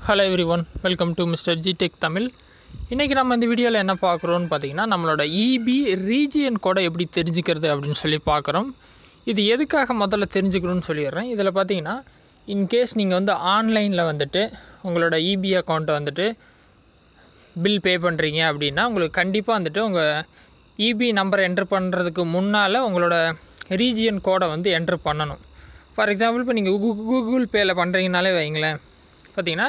hello everyone welcome to mister G Tech Tamil இன்றைக்கி நம்ம இந்த வீடியோவில் என்ன பார்க்குறோன்னு பார்த்தீங்கன்னா நம்மளோட இபி ரீஜியன் கோடை எப்படி தெரிஞ்சுக்கிறது அப்படின்னு சொல்லி பார்க்குறோம் இது எதுக்காக முதல்ல தெரிஞ்சுக்கணும்னு சொல்லிடுறேன் இதில் பார்த்தீங்கன்னா இன்கேஸ் நீங்கள் வந்து ஆன்லைனில் வந்துட்டு உங்களோட இபி அக்கௌண்ட்டை வந்துட்டு பில் பே பண்ணுறீங்க அப்படின்னா உங்களுக்கு கண்டிப்பாக வந்துட்டு உங்கள் இபி நம்பரை என்ட்ரு பண்ணுறதுக்கு முன்னால் உங்களோட ரீஜியன் கோடை வந்து என்ட்ரு பண்ணணும் ஃபார் எக்ஸாம்பிள் இப்போ நீங்கள் கூகுள் பேயில் பண்ணுறீங்கனாலே வைங்களேன் பார்த்தீங்கன்னா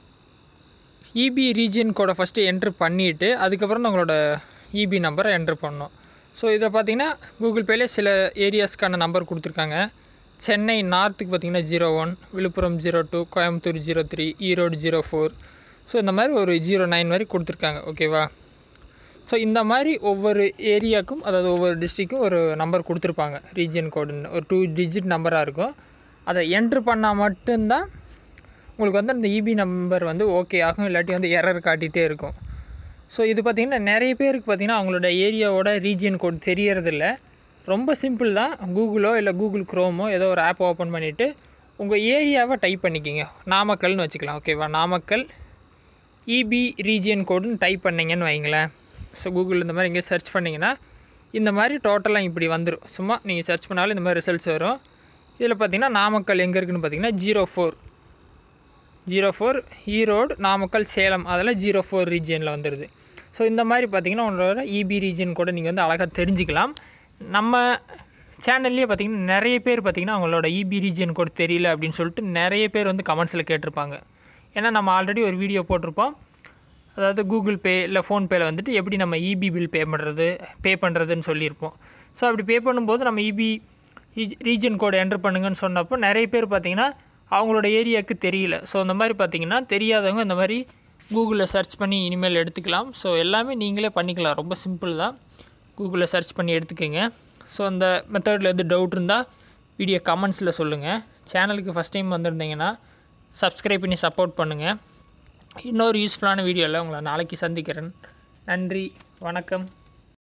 இபி ரீஜியன் கோடை ஃபஸ்ட்டு என்ட்ரு பண்ணிவிட்டு அதுக்கப்புறம் தான் உங்களோட இபி நம்பரை என்ட்ரு பண்ணணும் ஸோ இதை பார்த்தீங்கன்னா கூகுள் பேலே சில ஏரியாஸ்க்கான நம்பர் கொடுத்துருக்காங்க சென்னை நார்த்துக்கு பார்த்தீங்கன்னா zero one Villupuram zero two Coimbatore zero three Erode zero four so இந்த மாதிரி ஒரு ஜீரோ நைன் வரை கொடுத்துருக்காங்க ஓகேவா ஸோ இந்த மாதிரி ஒவ்வொரு ஏரியாவுக்கும் அதாவது ஒவ்வொரு டிஸ்ட்ரிக்கும் ஒரு நம்பர் கொடுத்துருப்பாங்க ரீஜியன் கோடுன்னு ஒரு டூ டிஜிட் நம்பராக இருக்கும் அதை என்ட்ரு பண்ணால் மட்டும்தான் உங்களுக்கு வந்து அந்த இபி நம்பர் வந்து ஓகே ஆகும் இல்லாட்டி வந்து எரர் காட்டிகிட்டே இருக்கும் ஸோ இது பார்த்திங்கன்னா நிறைய பேருக்கு பார்த்திங்கன்னா அவங்களோட ஏரியாவோட ரீஜியன் கோட் தெரியறதில்ல ரொம்ப சிம்பிள் தான் கூகுளோ இல்லை கூகுள் க்ரோமோ ஏதோ ஒரு ஆப் ஓப்பன் பண்ணிவிட்டு உங்கள் ஏரியாவை டைப் பண்ணிக்கிங்க நாமக்கல்னு வச்சுக்கலாம் ஓகேவா நாமக்கல் இபி ரீஜியன் கோடுன்னு டைப் பண்ணிங்கன்னு வைங்களேன் ஸோ கூகுள் இந்த மாதிரி எங்கேயும் சர்ச் பண்ணிங்கன்னா இந்த மாதிரி டோட்டலாக இப்படி வந்துடும் சும்மா நீங்கள் சர்ச் பண்ணாலும் இந்த மாதிரி ரிசல்ட்ஸ் வரும் இதில் பார்த்தீங்கன்னா நாமக்கல் எங்கே இருக்குன்னு பார்த்தீங்கன்னா zero four zero four Erode Namakkal Salem அதெல்லாம் ஜீரோ ஃபோர் ரீஜியனில் வந்துடுது ஸோ இந்த மாதிரி பார்த்தீங்கன்னா உங்களோட இபி ரீஜியன் கூட நீங்கள் வந்து அழகாக தெரிஞ்சுக்கலாம் நம்ம சேனல்லே பார்த்தீங்கன்னா நிறைய பேர் பார்த்தீங்கன்னா அவங்களோட இபி ரீஜியன் கோட் தெரியல அப்படின்னு சொல்லிட்டு நிறைய பேர் வந்து கமெண்ட்ஸில் கேட்டிருப்பாங்க ஏன்னா நம்ம ஆல்ரெடி ஒரு வீடியோ போட்டிருப்போம் அதாவது கூகுள் பே இல்லை ஃபோன்பேயில் வந்துட்டு எப்படி நம்ம இபி பில் பே பண்ணுறது பே பண்ணுறதுன்னு சொல்லியிருப்போம் ஸோ அப்படி பே பண்ணும்போது நம்ம இபி ரீஜன் கோடு என்ட்ரு பண்ணுங்கன்னு சொன்னப்போ நிறைய பேர் பார்த்தீங்கன்னா அவங்களோட ஏரியாவுக்கு தெரியல ஸோ அந்த மாதிரி பார்த்தீங்கன்னா தெரியாதவங்க இந்த மாதிரி கூகுளில் சர்ச் பண்ணி இனிமேல் எடுத்துக்கலாம் ஸோ எல்லாமே நீங்களே பண்ணிக்கலாம் ரொம்ப சிம்பிள் தான் கூகுளில் சர்ச் பண்ணி எடுத்துக்கோங்க ஸோ அந்த மெத்தடில் எது டவுட் இருந்தால் வீடியோ கமெண்ட்ஸில் சொல்லுங்கள் சேனலுக்கு ஃபஸ்ட் டைம் வந்திருந்தீங்கன்னா சப்ஸ்கிரைப் பண்ணி சப்போர்ட் பண்ணுங்கள் இன்னொரு யூஸ்ஃபுல்லான வீடியோவில் உங்களை நாளைக்கு சந்திக்கிறேன் நன்றி வணக்கம்